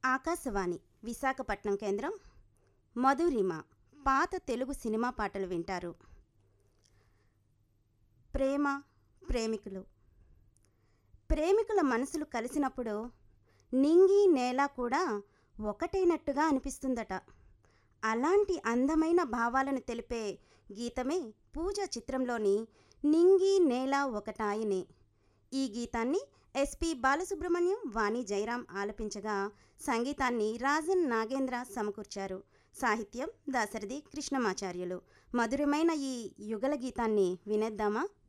ఆకాశవాణి విశాఖపట్నం కేంద్రం మధురిమ పాత తెలుగు సినిమా పాటలు వింటారు ప్రేమ ప్రేమికులు ప్రేమికుల మనసులు కలిసినప్పుడు నింగి నేల కూడా ఒకటైనట్టుగా అనిపిస్తుందట అలాంటి అందమైన భావాలను తెలిపే గీతమే పూజ చిత్రంలోని నింగి నేల ఒకటాయనే ఈ గీతాన్ని ఎస్పి బాలసుబ్రహ్మణ్యం వాణి జయరాం ఆలపించగా సంగీతాన్ని రాజన్ నాగేంద్ర సమకూర్చారు సాహిత్యం దాశరథి కృష్ణమాచార్యులు మధురమైన ఈ యుగల గీతాన్ని వినేద్దామా